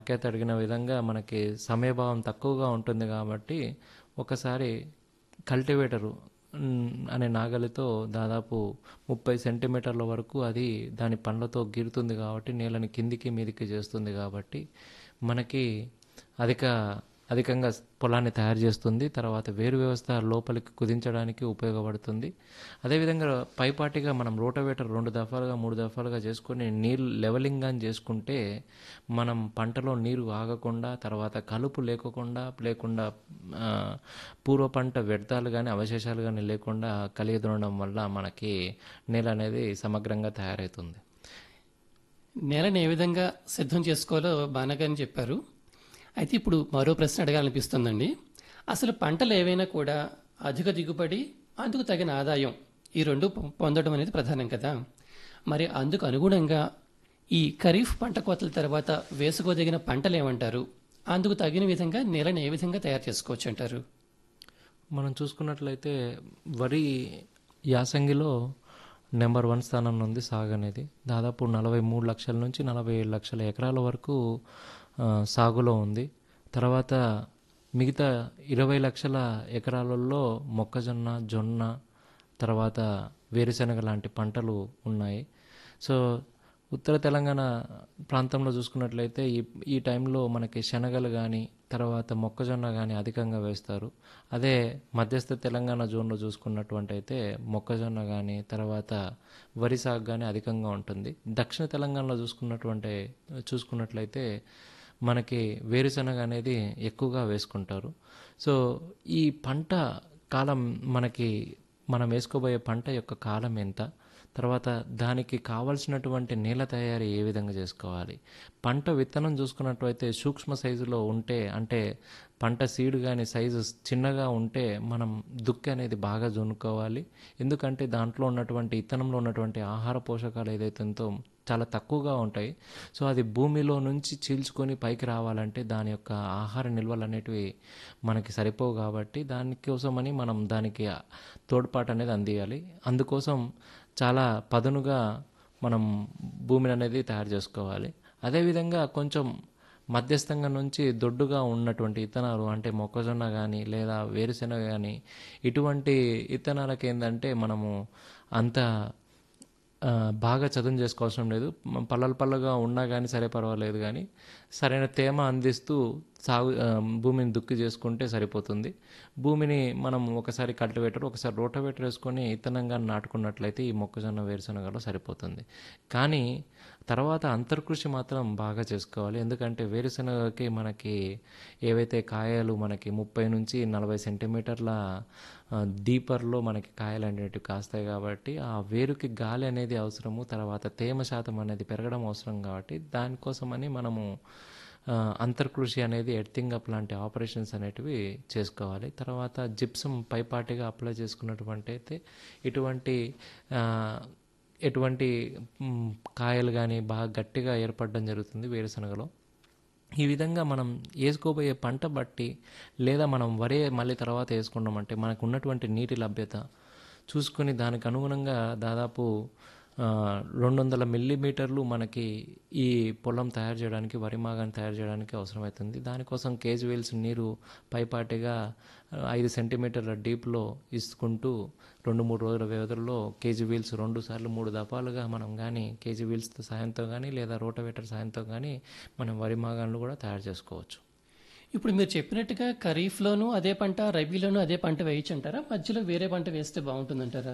వాక్యత అడిగిన విధంగా మనకి సమయభావం తక్కువగా ఉంటుంది కాబట్టి ఒకసారి కల్టివేటరు మ్, అనే నాగలితో దాదాపు ముప్పై సెంటీమీటర్ల వరకు అది దాని పండ్లతో గీరుతుంది కాబట్టి నేలని కిందికి మీదికి చేస్తుంది కాబట్టి మనకి అధిక అధికంగా పొలాన్ని తయారు చేస్తుంది తర్వాత వేరు వ్యవస్థ లోపలికి కుదించడానికి ఉపయోగపడుతుంది అదేవిధంగా పైపాటిగా మనం రోటవేటర్ రెండు దఫాలుగా మూడు దఫాలుగా చేసుకొని నీళ్ళు లెవెలింగ్ అని చేసుకుంటే మనం పంటలో నీరు ఆగకుండా తర్వాత కలుపు లేకుండా లేకుండా ఆ, పూర్వ పంట వ్యర్థాలు కానీ అవశేషాలు కానీ లేకుండా కలిగి దున్నడం వల్ల మనకి నేల అనేది సమగ్రంగా తయారవుతుంది నేలని ఏ విధంగా సిద్ధం చేసుకోవాలో బానగాని చెప్పారు అయితే ఇప్పుడు మరో ప్రశ్న అడగాలనిపిస్తుందండి అసలు పంటలు ఏవైనా కూడా అధిక దిగుబడి అందుకు తగిన ఆదాయం ఈ రెండు పొ- పొందడం అనేది ప్రధానం కదా మరి అందుకు అనుగుణంగా ఈ ఖరీఫ్ పంట కోతల తర్వాత వేసుకోదగిన పంటలు ఏమంటారు అందుకు తగిన విధంగా నేలని ఏ విధంగా తయారు చేసుకోవచ్చు అంటారు మనం చూసుకున్నట్లయితే వరి యాసంగిలో నెంబర్ వన్ స్థానంలో ఉంది సాగు అనేది దాదాపు నలభై మూడు లక్షల నుంచి నలభై ఏడు లక్షల ఎకరాల వరకు ఆ, సాగులో ఉంది తర్వాత మిగతా ఇరవై లక్షల ఎకరాలలో మొక్కజొన్న జొన్న తర్వాత వేరుశనగ లాంటి పంటలు ఉన్నాయి సో ఉత్తర తెలంగాణ ప్రాంతంలో చూసుకున్నట్లయితే ఈ ఈ టైంలో మనకి శనగలు కానీ తర్వాత మొక్కజొన్న కానీ అధికంగా వేస్తారు అదే మధ్యస్థ తెలంగాణ జోన్లో చూసుకున్నటువంటి అయితే మొక్కజొన్న కానీ తర్వాత వరి సాగు కానీ అధికంగా ఉంటుంది దక్షిణ తెలంగాణలో చూసుకున్నటువంటి చూసుకున్నట్లయితే మనకి వేరుశనగ అనేది ఎక్కువగా వేసుకుంటారు సో ఈ పంట కాలం మనకి మనం వేసుకోబోయే పంట యొక్క కాలం ఎంత తర్వాత దానికి కావలసినటువంటి నేల తయారీ ఏ విధంగా చేసుకోవాలి పంట విత్తనం చూసుకున్నట్లయితే సూక్ష్మ సైజులో ఉంటే అంటే పంట సీడ్ కానీ సైజు చిన్నగా ఉంటే మనం దుక్కి అనేది బాగా జున్నుకోవాలి ఎందుకంటే దాంట్లో ఉన్నటువంటి ఇత్తనంలో ఉన్నటువంటి ఆహార పోషకాలు ఏదైతే ఉందో చాలా తక్కువగా ఉంటాయి సో అది భూమిలో నుంచి చీల్చుకొని పైకి రావాలంటే దాని యొక్క ఆహార నిల్వలు అనేటివి మనకి సరిపోవు కాబట్టి దానికోసమని మనం దానికి తోడ్పాటు అనేది అందియాలి అందుకోసం చాలా పదునుగా మనం భూమిని అనేది తయారు చేసుకోవాలి అదేవిధంగా కొంచెం మధ్యస్థంగా నుంచి దొడ్డుగా ఉన్నటువంటి ఇత్తనాలు అంటే మొక్కజొన్న కానీ లేదా వేరుశెనగ కానీ ఇటువంటి ఇత్తనాలకి ఏంటంటే మనము అంత ఆ, బాగా చదును చేసుకోవాల్సిన లేదు మ- పల్లలు పల్లగా ఉన్నా కానీ సరే పర్వాలేదు కానీ సరైన తేమ అందిస్తూ సాగు ఆ, భూమిని దుక్కి చేసుకుంటే సరిపోతుంది భూమిని మనం ఒకసారి కల్టివేటర్ ఒకసారి రోటవేటర్ వేసుకొని ఇత్తనంగా నాటుకున్నట్లయితే ఈ మొక్కజొన్న వేరుశనగలో సరిపోతుంది కానీ తర్వాత అంతర్కృషి మాత్రం బాగా చేసుకోవాలి ఎందుకంటే వేరుశనగకి మనకి ఏవైతే కాయలు మనకి ముప్పై నుంచి నలభై సెంటీమీటర్ల ఆ, డీపర్లో మనకి కాయలు అనేటివి కాస్తాయి కాబట్టి ఆ వేరుకి గాలి అనేది అవసరము తర్వాత తేమ శాతం అనేది పెరగడం అవసరం కాబట్టి దానికోసమని మనము ఆ, అంతర్కృషి అనేది ఎర్తింగ్ అప్ లాంటి ఆపరేషన్స్ అనేటివి చేసుకోవాలి తర్వాత జిప్సం పైపాటిగా అప్లై చేసుకున్నటువంటి అయితే ఇటువంటి ఆ, ఎటువంటి మ్, కాయలు కానీ బాగా గట్టిగా ఏర్పడడం జరుగుతుంది వేరుశనగలో ఈ విధంగా మనం వేసుకోబోయే పంట బట్టి లేదా మనం వరే మళ్ళీ తర్వాత వేసుకున్నామంటే మనకు ఉన్నటువంటి నీటి లభ్యత చూసుకొని దానికి అనుగుణంగా దాదాపు ఆ, రెండు వందల మిల్లీమీటర్లు మనకి ఈ పొలం తయారు చేయడానికి వరి మాగాన్ని తయారు చేయడానికి అవసరమవుతుంది దానికోసం కేజీ వీల్స్ నీరు పైపాటిగా ఆ, ఐదు సెంటీమీటర్ల డీప్లో ఇసుకుంటూ రెండు మూడు రోజుల వ్యవధిలో కేజీ వీల్స్ రెండు సార్లు మూడు దఫాలుగా మనం కానీ కేజీ వీల్స్ సాయంతో కానీ లేదా రోటవేటర్ సాయంతో కానీ మనం వరి మాగాన్లు కూడా తయారు చేసుకోవచ్చు ఇప్పుడు మీరు చెప్పినట్టుగా ఖరీఫ్లోనూ అదే పంట రబీలోనూ అదే పంట వేయచ్చు అంటారా మధ్యలో వేరే పంట వేస్తే బాగుంటుందంటారా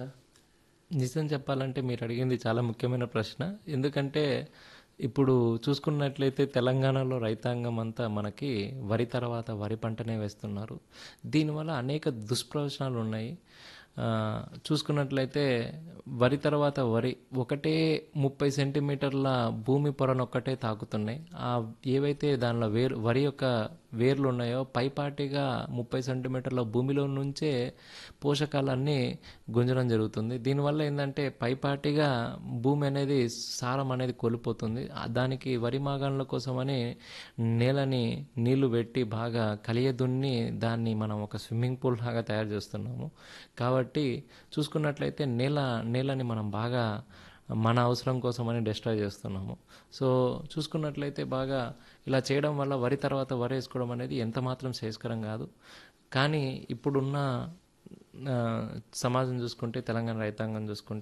నిజం చెప్పాలంటే మీరు అడిగింది చాలా ముఖ్యమైన ప్రశ్న ఎందుకంటే ఇప్పుడు చూసుకున్నట్లయితే తెలంగాణలో రైతాంగం అంతా మనకి వరి తర్వాత వరి పంటనే వేస్తున్నారు దీనివల్ల అనేక దుష్ప్రయోజనాలు ఉన్నాయి ఆ, చూసుకున్నట్లయితే వరి తర్వాత వరి ఒకటే ముప్పై సెంటీమీటర్ల భూమి పొరను ఒక్కటే తాకుతున్నాయి ఆ ఏవైతే దానిలో వేరు వరి యొక్క వేర్లు ఉన్నాయో పైపాటిగా ముప్పై సెంటీమీటర్ల భూమిలో నుంచే పోషకాలన్నీ గుంజడం జరుగుతుంది దీనివల్ల ఏంటంటే పైపాటిగా భూమి అనేది సారం అనేది కోల్పోతుంది ఆ దానికి వరి మాగాన్ల కోసమని నేలని నీళ్లు పెట్టి బాగా కలియదున్ని దాన్ని మనం ఒక స్విమ్మింగ్ పూల్ లాగా తయారు చేస్తున్నాము కాబట్టి చూసుకున్నట్లయితే నేల నేలని మనం బాగా మన అవసరం కోసమని డిస్ట్రాయ్ చేస్తున్నాము సో చూసుకున్నట్లయితే బాగా ఇలా చేయడం వల్ల వరి తర్వాత వరి వేసుకోవడం అనేది ఎంత మాత్రం శ్రేయస్కరం కాదు కానీ ఇప్పుడున్న ఆ, సమాజం చూసుకుంటే తెలంగాణ రైతాంగం చూసుకుంటే